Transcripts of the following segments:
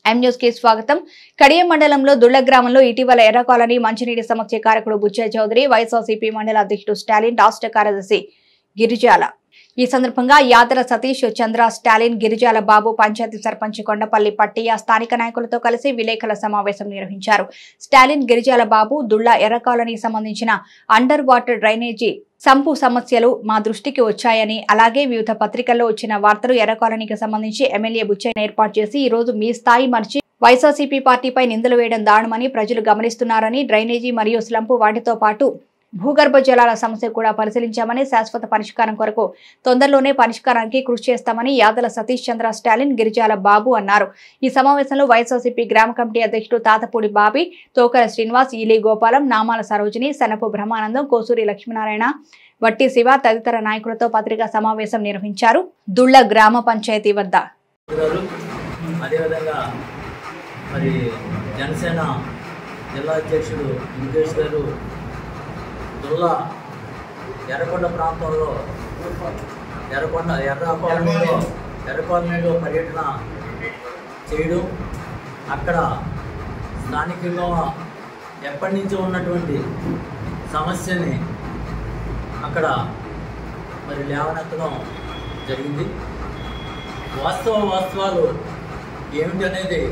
M news కి స్వాగతం కడియం మండలంలో దుళ్ల గ్రామంలో ఇటీవల ఎర్ర కాలనీ మంచినీటి సమస్య కారకుడు బుచ్చయ్య చౌదరి వైఎస్ఆర్సీపీ మండల అధ్యక్షుడు స్టాలిన్ రాష్ట్ర కార్యదర్శి గిరిజాల ఈ సందర్భంగా యాదల సతీష్ చంద్ర స్టాలిన్ గిరిజాల బాబు పంచాయతీ సర్పంచ్ కొండపల్లి పట్టియ స్థానిక నాయకులతో కలిసి విలేకరుల సమావేశం నిర్వహించారు స్టాలిన్ గిరిజాల బాబు దుళ్ల ఎర్ర కాలనీకి సంబంధించిన అండర్ వాటర్ డ్రైనేజీ సంపు సమస్యలు మా దృష్టికి వచ్చాయని అలాగే వివిధ పత్రికల్లో వచ్చిన వార్తలు ఎర్ర కాలనీకి సంబంధించి ఎమ్మెల్యే బుచ్చయ్య ఏర్పాటు చేసి ఈ రోజు మీ స్థాయి మర్చి వైఎస్ఆర్సీపీ పార్టీపై నిందలు వేయడం దారుణమని ప్రజలు గమనిస్తున్నారని డ్రైనేజీ మరియు స్లంపు వాటితో పాటు భూగర్భ జలాల సమస్య కూడా పరిశీలించామని శాశ్వత పరిష్కారం కొరకు తొందరలోనే పరిష్కారానికి కృషి చేస్తామని యాదల సతీష్ చంద్ర స్టాలిన్ గిరిజాల బాబు అన్నారు ఈ సమావేశంలో వైఎస్ఆర్సీపీ గ్రామ కమిటీ అధ్యక్షుడు తాతపూడి బాబి తోకల శ్రీనివాస్ ఈలీ గోపాలం నామాల సరోజిని సనపు బ్రహ్మానందం కోసూరి లక్ష్మీనారాయణ వట్టి శివ తదితర నాయకులతో పత్రికా సమావేశం నిర్వహించారు దుళ్ల గ్రామ పంచాయతీ వద్ద గారు అదేవిధంగా మరి జనసేన జిల్లా అధ్యక్షుడు ముఖేష్ గారు దుల్లా ఎర్రకొండ ప్రాంతంలో ఎర్రకొండ ఎర్ర కాలనీలో ఎర్ర కాలనీలో పర్యటన చేయడం అక్కడ స్థానికంగా ఎప్పటి నుంచో ఉన్నటువంటి సమస్యని అక్కడ మరి లేవనెత్తడం జరిగింది వాస్తవ వాస్తవాలు ఏమిటనేది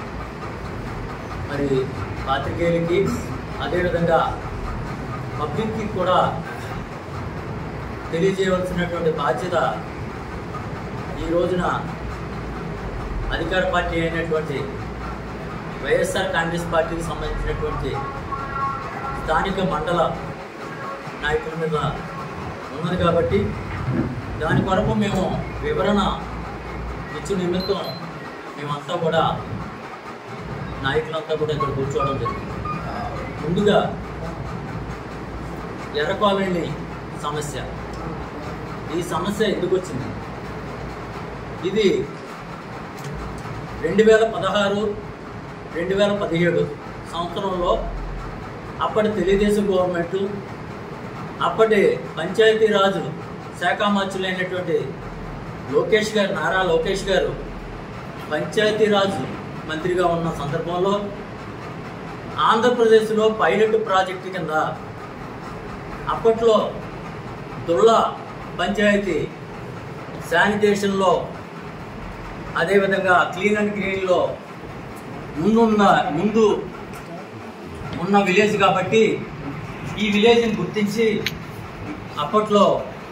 మరి పాత్రికేయులకి అదేవిధంగా పబ్లిక్కి కూడా తెలియజేయవలసినటువంటి బాధ్యత ఈ రోజున అధికార పార్టీ అయినటువంటి వైఎస్ఆర్ కాంగ్రెస్ పార్టీకి సంబంధించినటువంటి స్థానిక మండల నాయకుల మీద ఉన్నది కాబట్టి దాని కొరకు మేము వివరణ ఇచ్చిన నిమిత్తం మేమంతా కూడా నాయకులంతా కూడా ఇక్కడ కూర్చోవడం జరిగింది ముందుగా ఎర్ర కాలనీ సమస్య ఈ సమస్య ఎందుకు వచ్చింది ఇది రెండు వేల పదహారు రెండు వేల పదిహేడు సంవత్సరంలో అప్పటి తెలుగుదేశం గవర్నమెంట్ అప్పటి పంచాయతీరాజు శాఖ మంత్రులైనటువంటి లోకేష్ గారు నారా లోకేష్ గారు పంచాయతీరాజ్ మంత్రిగా ఉన్న సందర్భంలో ఆంధ్రప్రదేశ్లో పైలట్ ప్రాజెక్టు కింద అప్పట్లో దుల్లా పంచాయతీ శానిటేషన్లో అదేవిధంగా క్లీన్ అండ్ గ్రీన్లో ముందున్న ముందు ఉన్న విలేజ్ కాబట్టి ఈ విలేజ్ని గుర్తించి అప్పట్లో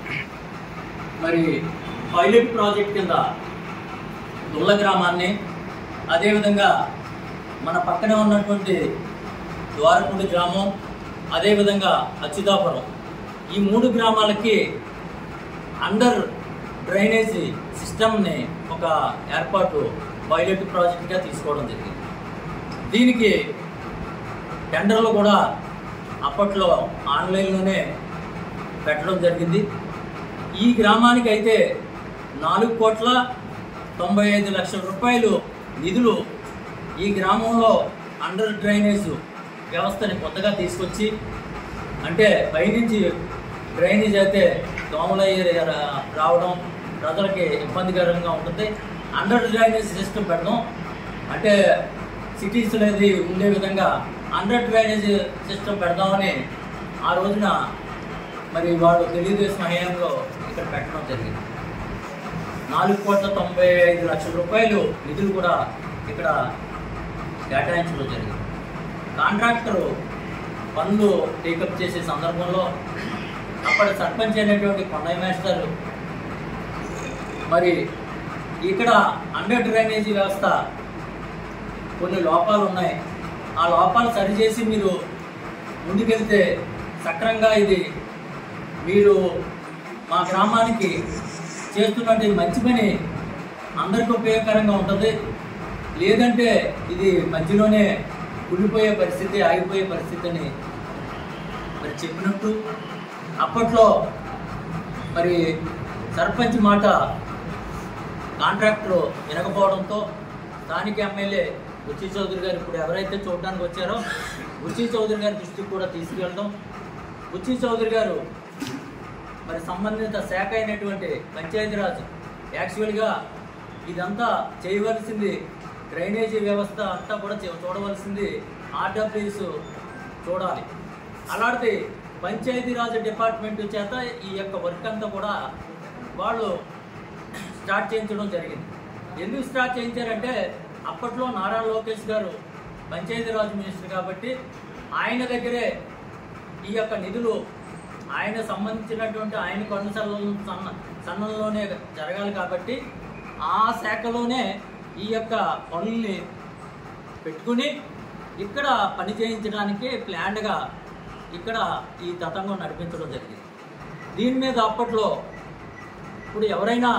మరి పైలట్ ప్రాజెక్ట్ కింద దుల్ల గ్రామాన్ని అదేవిధంగా మన పక్కనే ఉన్నటువంటి ద్వారపూడి గ్రామం అదేవిధంగా అచ్యుతాపురం ఈ మూడు గ్రామాలకి అండర్ డ్రైనేజీ సిస్టమ్ని ఒక ఏర్పాటు పైలట్ ప్రాజెక్ట్గా తీసుకోవడం జరిగింది దీనికి టెండర్లు కూడా అప్పట్లో ఆన్లైన్లోనే పెట్టడం జరిగింది ఈ గ్రామానికి అయితే నాలుగు కోట్ల తొంభై ఐదు లక్షల రూపాయలు నిధులు ఈ గ్రామంలో అండర్ డ్రైనేజ్ వ్యవస్థని కొత్తగా తీసుకొచ్చి అంటే పైనుంచి డ్రైనేజ్ అయితే దోమలు అయ్యి రా- రావడం ప్రజలకి ఇబ్బందికరంగా ఉంటుంది అండర్ డ్రైనేజ్ సిస్టమ్ పెడదాం అంటే సిటీస్ అనేది ఉండే విధంగా అండర్ డ్రైనేజ్ సిస్టమ్ పెడదామని ఆ రోజున మరి వాళ్ళు తెలుగుదేశం హయాంలో ఇక్కడ పెట్టడం జరిగింది నాలుగు కోట్ల తొంభై ఐదు లక్షల రూపాయలు నిధులు కూడా ఇక్కడ కేటాయించడం జరిగింది కాంట్రాక్టరు పనులు టేకప్ చేసే సందర్భంలో అప్పటి సర్పంచ్ అయినటువంటి కొండయ్య మేస్టర్ మరి ఇక్కడ అండర్ డ్రైనేజీ వ్యవస్థ కొన్ని లోపాలు ఉన్నాయి ఆ లోపాలు సరిచేసి మీరు ముందుకెళ్తే సక్రంగా ఇది మీరు మా గ్రామానికి చేస్తున్నట్టు మంచి పని అందరికీ ఉపయోగకరంగా ఉంటుంది లేదంటే ఇది మధ్యలోనే కుళ్ళిపోయే పరిస్థితి ఆగిపోయే పరిస్థితిని మరి చెప్పినట్టు అప్పట్లో మరి సర్పంచ్ మాట కాంట్రాక్టర్ వినకపోవడంతో స్థానిక ఎమ్మెల్యే బుచ్చి చౌదరి గారు ఇప్పుడు ఎవరైతే చూడడానికి వచ్చారో బుచ్చి చౌదరి గారి దృష్టికి కూడా తీసుకెళ్ళడం బుచ్చి చౌదరి గారు మరి సంబంధిత శాఖ అయినటువంటి పంచాయతీరాజ్ యాక్చువల్గా ఇదంతా చేయవలసింది డ్రైనేజీ వ్యవస్థ అంతా కూడా చూ- చూడవలసింది ఆర్డబ్ల్యూఎస్ చూడాలి అలాంటిది పంచాయతీరాజ్ డిపార్ట్మెంట్ చేత ఈ యొక్క వర్క్ అంతా కూడా వాళ్ళు స్టార్ట్ చేయించడం జరిగింది ఎందుకు స్టార్ట్ చేయించారంటే అప్పట్లో నారా లోకేష్ గారు పంచాయతీరాజ్ మినిస్టర్ కాబట్టి ఆయన దగ్గరే ఈ యొక్క నిధులు ఆయన సంబంధించినటువంటి ఆయనకు అనుసరణ సన్న సన్నల్లోనే జరగాలి కాబట్టి ఆ శాఖలోనే ఈ యొక్క పనుల్ని పెట్టుకుని ఇక్కడ పని చేయించడానికి ప్లాన్డ్గా ఇక్కడ ఈ తతంగం నడిపించడం జరిగింది దీని మీద అప్పట్లో ఇప్పుడు ఎవరైనా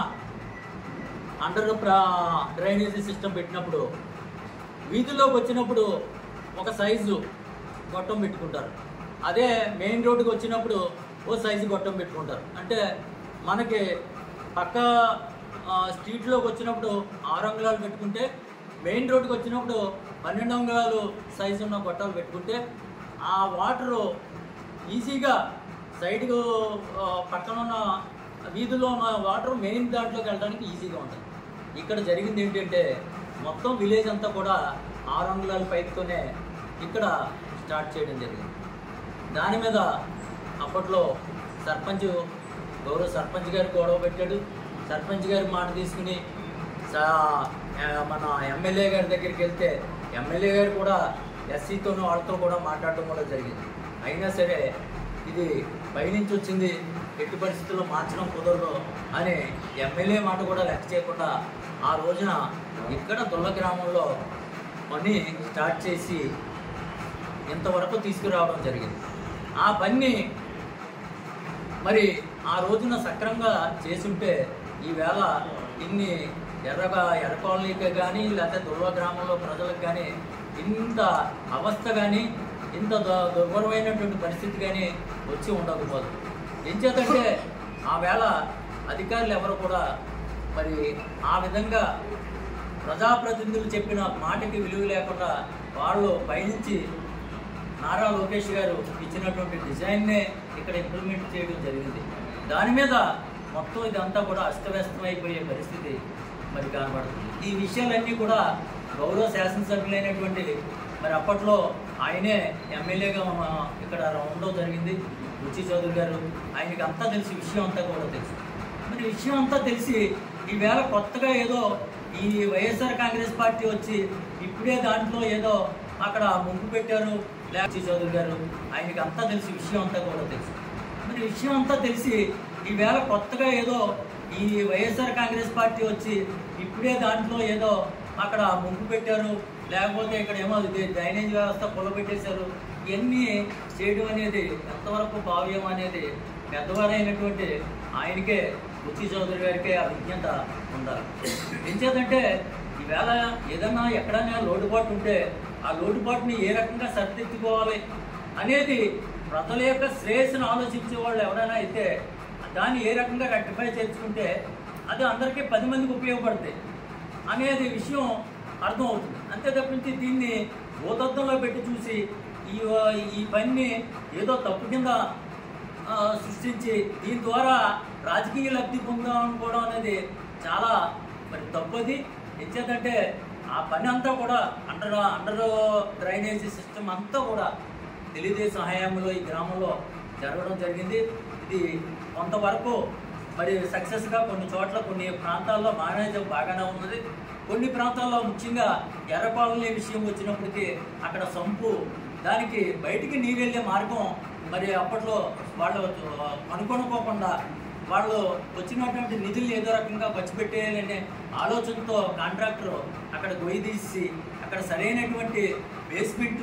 అండర్ ప్రా డ్రైనేజీ సిస్టమ్ పెట్టినప్పుడు వీధిలోకి వచ్చినప్పుడు ఒక సైజు గొట్టం పెట్టుకుంటారు అదే మెయిన్ రోడ్డుకి వచ్చినప్పుడు ఓ సైజు గొట్టం పెట్టుకుంటారు అంటే మనకి పక్క ఆ, స్ట్రీట్లోకి వచ్చినప్పుడు ఆరు అంగుళాలు పెట్టుకుంటే మెయిన్ రోడ్డుకి వచ్చినప్పుడు పన్నెండు అంగుళాలు సైజు ఉన్న గొట్టాలు పెట్టుకుంటే ఆ వాటరు ఈజీగా సైడ్కు ఆ, పక్కన ఉన్న వీధిలో ఉన్న వాటర్ మెయిన్ దాంట్లోకి వెళ్ళడానికి ఈజీగా ఉంటుంది ఇక్కడ జరిగింది ఏంటంటే మొత్తం విలేజ్ అంతా కూడా ఆరు అంగుళాల పైపుతోనే ఇక్కడ స్టార్ట్ చేయడం జరిగింది దాని మీద అప్పట్లో సర్పంచ్ గౌరవ సర్పంచ్ గారు గొడవ పెట్టాడు సర్పంచ్ గారి మాట తీసుకుని సా- ఆ, మన ఎమ్మెల్యే గారి దగ్గరికి వెళ్తే ఎమ్మెల్యే గారు కూడా ఎస్సీతోనూ వాళ్ళతో కూడా మాట్లాడడం కూడా జరిగింది అయినా సరే ఇది పైనుంచి వచ్చింది ఎట్టి పరిస్థితుల్లో మార్చడం కుదరదు అని ఎమ్మెల్యే మాట కూడా లెక్క చేయకుండా ఆ రోజున ఇక్కడ దొల్ల గ్రామంలో పని స్టార్ట్ చేసి ఇంతవరకు తీసుకురావడం జరిగింది ఆ పని మరి ఆ రోజున సక్రమంగా చేసుంటే ఈవేళ ఇన్ని ఎర్రగా ఎర్ర కాలనీకి కానీ లేకపోతే దుర్వ గ్రామంలో ప్రజలకు కానీ ఇంత అవస్థ కానీ ఇంత దు- దుర్భరమైనటువంటి పరిస్థితి కానీ వచ్చి ఉండకపోదు ఎంచేతంటే ఆ వేళ అధికారులు ఎవరు కూడా మరి ఆ విధంగా ప్రజాప్రతినిధులు చెప్పిన మాటకి విలువ లేకుండా వాళ్ళు పైనుంచి నారా లోకేష్ గారు ఇచ్చినటువంటి డిజైన్నే ఇక్కడ ఇంప్లిమెంట్ చేయడం జరిగింది దాని మీద మొత్తం ఇదంతా కూడా అస్తవ్యస్తమైపోయే పరిస్థితి మరి కనబడుతుంది ఈ విషయాలన్నీ కూడా గౌరవ శాసనసభ్యులైనటువంటి మరి అప్పట్లో ఆయనే ఎమ్మెల్యేగా మన- ఇక్కడ ఉండడం జరిగింది రుచి చౌదరి గారు ఆయనకి అంతా తెలిసి విషయం అంతా కూడా తెలుసు మరి విషయం అంతా తెలిసి ఈవేళ కొత్తగా ఏదో ఈ వైఎస్ఆర్ కాంగ్రెస్ పార్టీ వచ్చి ఇప్పుడే దాంట్లో ఏదో అక్కడ ముంపు పెట్టారు లేచి చౌదరి గారు ఆయనకి అంతా తెలిసి విషయం అంతా కూడా తెలుసు మరి విషయం అంతా తెలిసి ఈవేళ కొత్తగా ఏదో ఈ వైఎస్ఆర్ కాంగ్రెస్ పార్టీ వచ్చి ఇప్పుడే దాంట్లో ఏదో అక్కడ ముంపు పెట్టారు లేకపోతే ఇక్కడ ఏమో ఇది డ్రైనేజ్ వ్యవస్థ పొలబెట్టేశారు ఇవన్నీ చేయడం అనేది ఎంతవరకు భావ్యం అనేది పెద్దవారైనటువంటి ఆయనకే రుచి చౌదరి గారికే ఆ విజ్ఞత ఉండాలి ఎంచేతంటే ఈవేళ ఏదన్నా ఎక్కడైనా లోటుపాటు ఉంటే ఆ లోటుపాటుని ఏ రకంగా సరిదిద్దుకోవాలి అనేది ప్రజల యొక్క శ్రేయస్సును ఆలోచించే వాళ్ళు ఎవరైనా అయితే దాన్ని ఏ రకంగా రెక్టిఫై చేసుకుంటే అది అందరికీ పది మందికి ఉపయోగపడుతుంది అనేది విషయం అర్థం అవుతుంది అంతే తప్పించి దీన్ని భూతత్వంలో పెట్టి చూసి ఈ ఈ పనిని ఏదో తప్పు కింద ఆ, సృష్టించి దీని ద్వారా రాజకీయ లబ్ధి పొందాం అనుకోవడం అనేది చాలా మరి తప్పది ఎంచేతంటే ఆ పని అంతా కూడా అండర్ అండర్ డ్రైనేజీ సిస్టమ్ అంతా కూడా తెలుగుదేశం హయాంలో ఈ గ్రామంలో జరగడం జరిగింది ఇది కొంతవరకు మరి సక్సెస్గా కొన్ని చోట్ల కొన్ని ప్రాంతాల్లో బాగానే బాగానే ఉన్నది కొన్ని ప్రాంతాల్లో ముఖ్యంగా ఎర్రపాలెం విషయం వచ్చినప్పటికీ అక్కడ సంపు దానికి బయటికి నీరు వెళ్ళే మార్గం మరి అప్పట్లో వాళ్ళు అనుకోనుకోకుండా వాళ్ళు వచ్చినటువంటి నిధులు ఏదో రకంగా ఖర్చు పెట్టేయాలనే ఆలోచనతో కాంట్రాక్టర్ అక్కడ గొయ్యి తీసి అక్కడ సరైనటువంటి బేస్మెంట్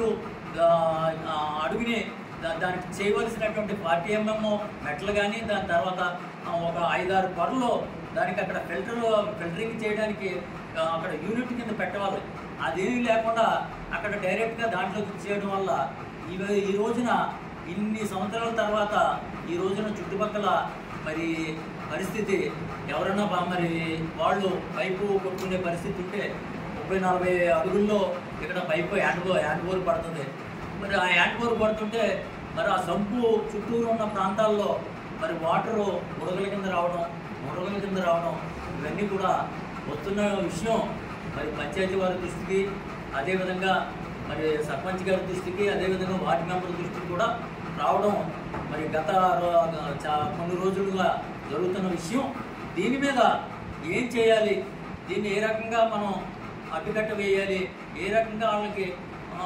అడుగుని దా- దానికి చేయవలసినటువంటి ఫార్టీ ఎంఎం మెట్లు కానీ దాని తర్వాత ఆ, ఒక ఐదారు పొరలు దానికి అక్కడ ఫిల్టర్ ఫిల్టరింగ్ చేయడానికి ఆ, అక్కడ యూనిట్ కింద పెట్టవాలి అదేమీ లేకుండా అక్కడ డైరెక్ట్గా దాంట్లోకి ఇచ్చేయడం వల్ల ఈ రో- ఈ రోజున ఇన్ని సంవత్సరాల తర్వాత ఈ రోజున చుట్టుపక్కల మరి పరిస్థితి ఎవరైనా బా- మరి వాళ్ళు పైపు కొట్టుకునే పరిస్థితి ఉంటే ముప్పై నలభై అడుగుల్లో ఇక్కడ పైపు హ్యాండ్ బో హ్యాండ్ బోర్ పడుతుంది మరి ఆ హ్యాండ్ బోర్ పడుతుంటే మరి ఆ సంపు చుట్టూరు ఉన్న ప్రాంతాల్లో మరి వాటరు బుడగల కింద రావడం ముడగల కింద రావడం ఇవన్నీ కూడా వస్తున్న విషయం మరి పంచాయతీ వారి దృష్టికి అదేవిధంగా మరి సర్పంచ్ గారి దృష్టికి అదేవిధంగా వార్డు మెంబర్ దృష్టికి కూడా రావడం మరి గత రో- చా- కొన్ని రోజులుగా జరుగుతున్న విషయం దీని మీద ఏం చేయాలి దీన్ని ఏ రకంగా మనం అడ్డుకట్ట వేయాలి ఏ రకంగా వాళ్ళకి ఆ,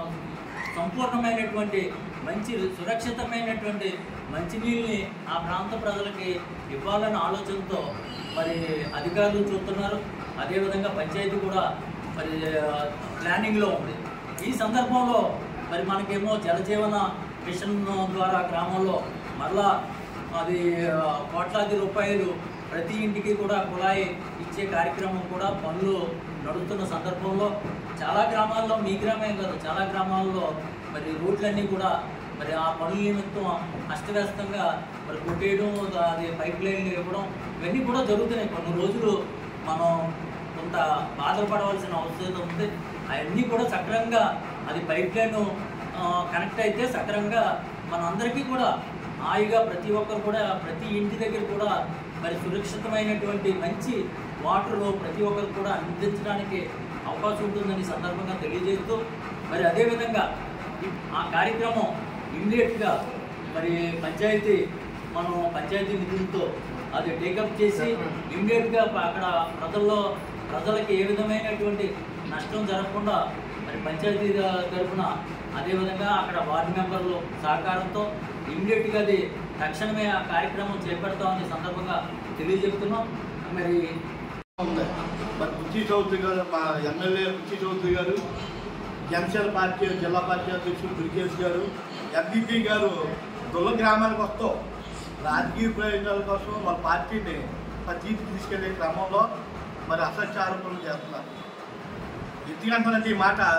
సంపూర్ణమైనటువంటి మంచి సురక్షితమైనటువంటి మంచినీళ్ళని ఆ ప్రాంత ప్రజలకి ఇవ్వాలన్న ఆలోచనతో మరి అధికారులు చూస్తున్నారు అదేవిధంగా పంచాయతీ కూడా మరి ఆ, ప్లానింగ్లో ఉంది ఈ సందర్భంలో మరి మనకేమో జలజీవన మిషన్ ద్వారా గ్రామంలో మరలా అది ఆ, కోట్లాది రూపాయలు ప్రతి ఇంటికి కూడా కుళాయి ఇచ్చే కార్యక్రమం కూడా పనులు నడుస్తున్న సందర్భంలో చాలా గ్రామాల్లో మీ గ్రామే కాదు చాలా గ్రామాల్లో మరి రోడ్లన్నీ కూడా మరి ఆ పనుల నిమిత్తం అస్తవ్యస్తంగా మరి కొట్టేయడం అది పైప్ లైన్లు ఇవ్వడం ఇవన్నీ కూడా జరుగుతున్నాయి కొన్ని రోజులు మనం కొంత బాధపడవలసిన అవసరం ఉంది అవన్నీ కూడా సక్రమంగా అది పైప్ లైన్ కనెక్ట్ అయితే సక్రమంగా మనందరికీ కూడా హాయిగా ప్రతి ఒక్కరు కూడా ప్రతి ఇంటి దగ్గర కూడా మరి సురక్షితమైనటువంటి మంచి వాటర్ ప్రతి ఒక్కరు కూడా అందించడానికి అవకాశం ఉంటుందని ఈ సందర్భంగా తెలియజేస్తూ మరి అదేవిధంగా ఈ- ఆ కార్యక్రమం ఇమ్మీడియట్గా మరి పంచాయతీ మనం పంచాయతీ నిధులతో అది టేకప్ చేసి ఇమ్మీడియట్గా అక్కడ ప్రజల్లో ప్రజలకి ఏ విధమైనటువంటి నష్టం జరగకుండా మరి పంచాయతీ ద- తరఫున అదేవిధంగా అక్కడ వార్డు మెంబర్లు సహకారంతో ఇమ్మీడియట్గా అది తక్షణమే ఆ కార్యక్రమం చేపడతామని ఈ సందర్భంగా తెలియజెప్తున్నాం మరి ఉంది మరి బుచ్చి చౌదరి గారు మా ఎమ్మెల్యే బుచ్చి చౌదరి గారు జనసేన పార్టీ జిల్లా పార్టీ అధ్యక్షుడు దుర్గేష్ గారు ఎంపీపీ గారు దుల్ల గ్రామానికి వస్తూ రాజకీయ ప్రయోజనాల కోసం వాళ్ళ పార్టీని ప్రతి తీసుకెళ్లే క్రమంలో మరి అసత్య ఆరోపణలు చేస్తున్నారు ఎందుకంటున్నట్టు ఈ మాట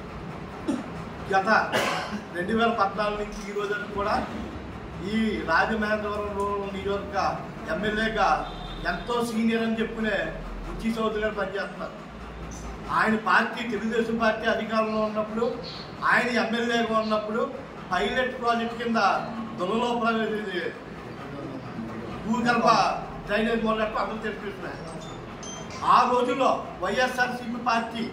గత రెండు వేల పద్నాలుగు నుంచి ఈ రోజు వరకు కూడా ఈ రాజమహేంద్రవరం రూరల్ నియోజక ఎమ్మెల్యేగా ఎంతో సీనియర్ అని చెప్పుకునే బుచ్చి చౌదరి గారు పనిచేస్తున్నారు ఆయన పార్టీ తెలుగుదేశం పార్టీ అధికారంలో ఉన్నప్పుడు ఆయన ఎమ్మెల్యేగా ఉన్నప్పుడు పైలట్ ప్రాజెక్ట్ కింద దొలలో ప్రవేశ భూగర్భ డ్రైనేజ్ మొదలట్టు అందరూ తెలిపిస్తున్నారు ఆ రోజుల్లో వైఎస్ఆర్సీపీ పార్టీ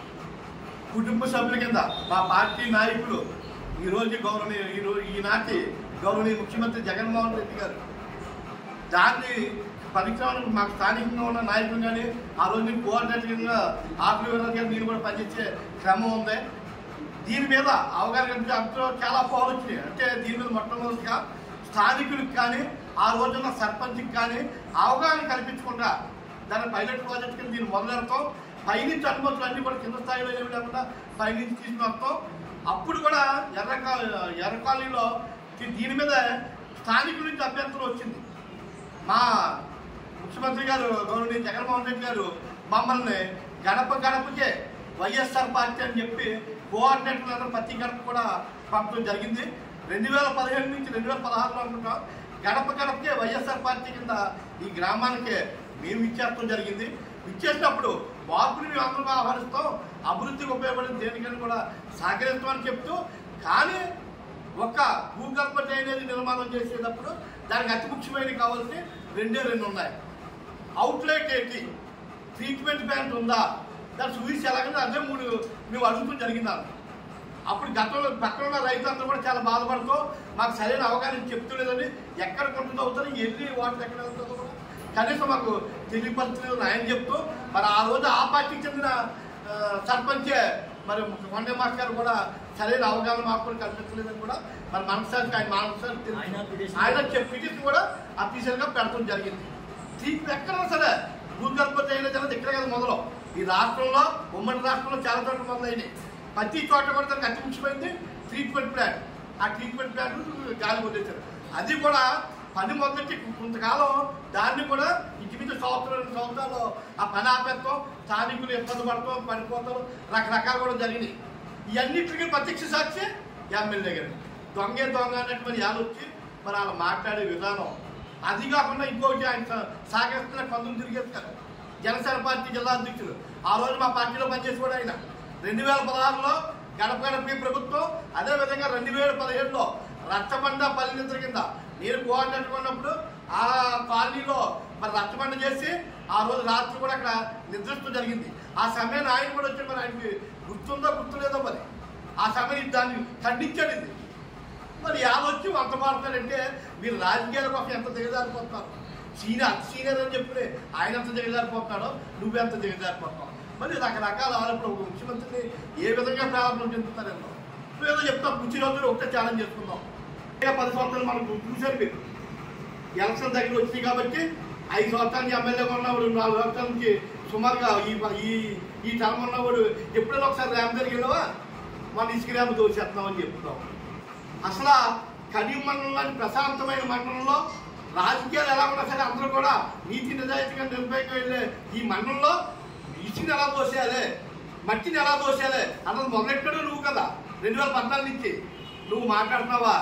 కుటుంబ సభ్యుల కింద మా పార్టీ నాయకులు ఈ రోజు గౌరవనీయ ఈ రోజు ఈనాటి గౌరవనీయ ముఖ్యమంత్రి జగన్మోహన్ రెడ్డి గారు దాన్ని పరిశ్రమలకు మాకు స్థానికంగా ఉన్న నాయకులు కానీ ఆ రోజు నేను కోఆర్డినేటర్గా ఆఫీస్ గారు నేను కూడా పనిచేసే క్రమం ఉంది దీని మీద అవగాహన కల్పించే అందులో చాలా పోలు వచ్చినాయి అంటే దీని మీద మొట్టమొదటిగా స్థానికులకు కానీ ఆ రోజున్న సర్పంచ్కి కానీ అవగాహన కల్పించకుండా దాని పైలట్ ప్రాజెక్ట్ కింద దీన్ని మొదలెడతాం పైనుంచి అనుమతులు అన్ని కూడా కింద స్థాయిలో ఏమి లేకుండా పైనుంచి తీసుకుని వస్తాం అప్పుడు కూడా ఎర్రకా ఎర్ర కాలనీలో దీ- దీని మీద స్థానికుల నుంచి అభ్యంతరం వచ్చింది మా ముఖ్యమంత్రి గారు గౌరవనీయ జగన్మోహన్ రెడ్డి గారు మమ్మల్ని గడప గడపకే వైఎస్ఆర్ పార్టీ అని చెప్పి కోఆర్డినేటర్లు అందరూ ప్రతి గడప కూడా పంపడం జరిగింది రెండు వేల పదిహేను నుంచి రెండు వేల పదహారులో అనుకుంటాం గడప గడపకే వైఎస్ఆర్ పార్టీ కింద ఈ గ్రామానికి మేము ఇచ్చేస్తాం జరిగింది ఇచ్చేసినప్పుడు మార్పుని మేము అందరం ఆహ్వానిస్తాం అభివృద్ధికి ఉపయోగపడిన దేనికని కూడా సహకరిస్తామని చెప్తూ కానీ ఒక భూగర్భ డ్రైనేజ్ నిర్మాణం చేసేటప్పుడు దానికి అతి ముఖ్యమైనవి కావాల్సి రెండే రెండు ఉన్నాయి అవుట్లెట్ ఏంటి ట్రీట్మెంట్ ప్లాంట్ ఉందా దాని చూసి ఎలాగంటే అదే మూడు మేము అడుగుతూ జరిగింది అన్న. అప్పుడు గతంలో పక్కన ఉన్న రైతులందరూ కూడా చాలా బాధపడుతూ మాకు సరైన అవగాహన చెప్తులేదని ఎక్కడ కొంటుంది అవుతారో ఎన్ని వాటర్ ఎక్కడ వెళ్తుందో కూడా కనీసం మాకు తెలియపరచలేదు ఆయన చెప్తూ మరి ఆ రోజు ఆ పార్టీకి చెందిన ఆ, సర్పంచే మరి కొండే మాస్టర్ గారు కూడా సరైన అవగాహన మాకు కూడా కల్పించలేదని కూడా మరి మనసారికి ఆయన మనసారికి తెలుసు. ఆయన పిటిషన్ ఆయన చెప్పిటికి కూడా అఫీషియల్గా పెడతాం జరిగింది తీర్పు ఎక్కడైనా సరే భూగర్భ డ్రైనేజ్ అనేది ఇక్కడ కదా మొదలు ఈ రాష్ట్రంలో ఉమ్మడి రాష్ట్రంలో చాలా చోట్ల మొదలైంది ప్రతి చోట కూడా దానికి అతి ముఖ్యమైనది ట్రీట్మెంట్ ప్లాంట్ ఆ ట్రీట్మెంట్ ప్లాంట్ గాలి వదిలేశారు అది కూడా పని మొదటి కొంతకాలం దాన్ని కూడా ఇంచుమించు సంవత్సరం రెండు సంవత్సరాలు ఆ పని ఆపేస్తాం స్థానికులు ఇబ్బంది పడతాం పడిపోతాం రకరకాలు కూడా జరిగినాయి ఇవన్నిటికీ ప్రత్యక్ష సాక్షి ఎమ్మెల్యే గారు దొంగే దొంగ అన్నట్టు మరి వచ్చి మరి అలా మాట్లాడే విధానం అది కాకుండా ఇంకొకటి ఆయన సా- సాగరిస్తున్న పందులు తిరిగేస్తారు జనసేన పార్టీ జిల్లా అధ్యక్షులు ఆ రోజు మా పార్టీలో పనిచేసి కూడా ఆయన రెండు వేల పదహారులో గడప గడప ప్రభుత్వం అదేవిధంగా రెండు వేల పదిహేడులో రచ్చబండ పల్లెనిద్ర కింద నేను కోఆర్డినేటర్ ఉన్నప్పుడు ఆ కాలనీలో మరి రచ్చబండ చేసి ఆ రోజు రాత్రి కూడా అక్కడ నిద్రిస్తూ జరిగింది ఆ సమయాన్ని ఆయన కూడా వచ్చి మరి ఆయనకి గుర్తుందో గుర్తులేదో మరి ఆ సమయం దాన్ని ఖండించాడు ఇది మరి యాదొచ్చి వంత మారుతాడంటే మీరు రాజకీయాల కోసం ఎంత దిగజారిపోతున్నారు సీనియర్ సీనియర్ అని చెప్పి ఆయన ఎంత దిగజారిపోతున్నాడో నువ్వెంత దిగజారిపోతున్నావు మరి రకరకాల ఆరోపణలు ఒక ముఖ్యమంత్రిని ఏ విధంగా ప్రారంభం చెందుతారేమో నువ్వేదో చెప్తావు ముచ్చి రోజులు ఒకటే ఛాలెంజ్ చేసుకుందాం ఇక పది సంవత్సరాలు మనకు చూశారు మీరు ఎలక్షన్ దగ్గర వచ్చింది కాబట్టి ఐదు సంవత్సరానికి ఎమ్మెల్యేగా ఉన్నవాడు నాలుగు సంవత్సరాల నుంచి సుమారుగా ఈ ఈ ఈ టర్మ్ ఉన్నవాడు ఎప్పుడైనా ఒకసారి ర్యామ్ జరిగినావా మన ఇసుక ర్యామ్ దోసేస్తున్నామని చెప్తున్నాం అసలు కడియం మండలంలోని ప్రశాంతమైన మండలంలో రాజకీయాలు ఎలా ఉన్నా సరే అందరూ కూడా నీతి నిజాయితీగా నిర్భయంగా వెళ్ళే ఈ మండలంలో ఇసుకని ఎలా దోసేయాలి మట్టిని ఎలా దోసేయాలి అన్నది మొదలెట్టాడు నువ్వు కదా రెండు వేల పద్నాలుగు నుంచి నువ్వు మాట్లాడుతున్నావా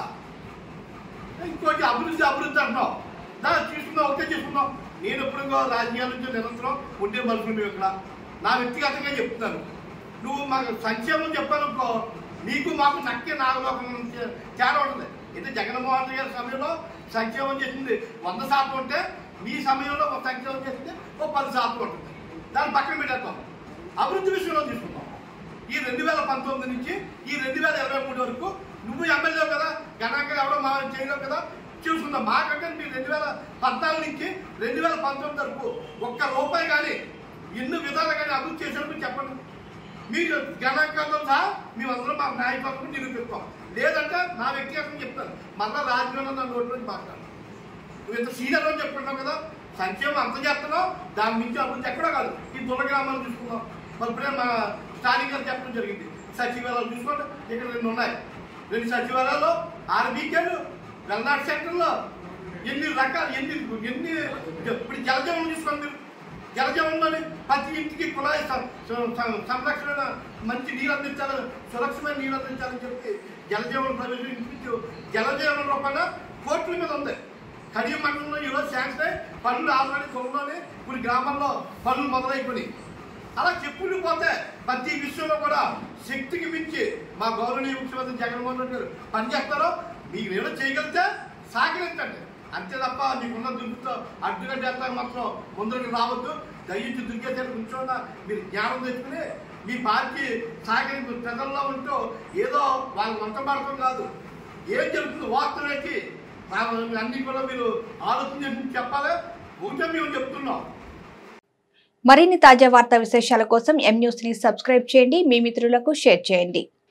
ఇంకోటి అభివృద్ధి అభివృద్ధి అంటున్నావు దాన్ని తీసుకుందాం ఒకటే చేసుకుందాం నేను ఎప్పుడు ఇంకో రాజకీయాల నుంచి నిరంతరం ఉండే మనుషులు మేము ఇక్కడ నా వ్యక్తిగతంగా చెప్తున్నాను నువ్వు మాకు సంక్షేమం చెప్పాలనుకో నీకు మాకు నక్కే నాగలోకం నుంచి తేడా ఉంటుంది అయితే జగన్మోహన్ రెడ్డి గారి సమయంలో సంక్షేమం చేసింది వంద శాతం ఉంటే మీ సమయంలో ఒక సంక్షేమం చేసింది ఒక పది శాతం ఉంటుంది దాన్ని పక్కన పెట్టేద్దాం అభివృద్ధి విషయంలో తీసుకుందాం ఈ రెండు వేల పంతొమ్మిది నుంచి ఈ రెండు వేల ఇరవై మూడు వరకు నువ్వు ఎమ్మెల్యే కదా గణాంకాలు ఎవడో మా చేయలేవు కదా చూసుకుందాం మాకంటే మీరు రెండు వేల పద్నాలుగు నుంచి రెండు వేల పంతొమ్మిది వరకు ఒక్క రూపాయి కానీ ఎన్ని విధాలు కానీ అభివృద్ధి చేసినప్పుడు చెప్పండి మీరు గణాంకాలతో సహా మేమందరం మా నాయకులకు నిరూపిస్తాం లేదంటే నా వ్యక్తిగతం చెప్తాను మళ్ళా రాజకీయంలో నన్ను నోటి నుంచి మాట్లాడు నువ్వు ఇంత సీనియర్ అని చెప్పుకుంటావు కదా సంక్షేమం అంత చేస్తున్నావు దాని మించి అభివృద్ధి ఎక్కడా కాదు ఈ దుర్గ గ్రామాలు చూసుకుందాం మరి ఇప్పుడే మా స్టాలిన్ గారు చెప్పడం జరిగింది సచివాలయాలు చూసుకోండి ఇక్కడ రెండు ఉన్నాయి రెండు సచివాలయాలు ఆరు వీకెండ్ వెల్నాడు సెంటర్లో ఎన్ని రకాలు ఎన్ని ఎన్ని ఇప్పుడు జలజీవనం చూసుకోండి మీరు జలజీవనంలోని ప్రతి ఇంటికి కుళాయి సం- సం- సం- సంరక్షణ మంచి నీరు అందించాలని సురక్షమైన నీరు అందించాలని చెప్పి జలజీవన ప్రవేశించు జలజీవన రూపాన కోట్ల మీద ఉంది కడియం మండలంలో ఈరోజు శాంక్షన్ అయ్యి పనులు ఆల్రెడీ త్వరలోనే కొన్ని గ్రామాల్లో పనులు మొదలైపోయినాయి అలా చెప్పుకుంటూ పోతే ప్రతి విషయంలో కూడా శక్తికి మించి మా గౌరవనీయ ముఖ్యమంత్రి జగన్మోహన్ రెడ్డి గారు పనిచేస్తారో మీకు ఏదో చేయగలిగితే సహకరించండి అంతే తప్ప మీకున్న దుర్గుతో అడ్డుగా చేస్తాను మాత్రం ముందుకు రావద్దు దయించి దుర్గేసారి కూర్చోకుండా మీరు జ్ఞానం తెచ్చుకుని మీ పార్టీ సహకరింపు ప్రజల్లో ఉంటూ ఏదో వాళ్ళు వంట పడటం కాదు ఏం జరుగుతుంది వాస్తవానికి అన్ని కూడా మీరు ఆలోచన చేసి చెప్పాలి ఒకటే మేము చెప్తున్నాం మరిన్ని తాజా వార్తా విశేషాల కోసం ఎం న్యూస్ ని సబ్స్క్రైబ్ చేయండి మీ మిత్రులకు షేర్ చేయండి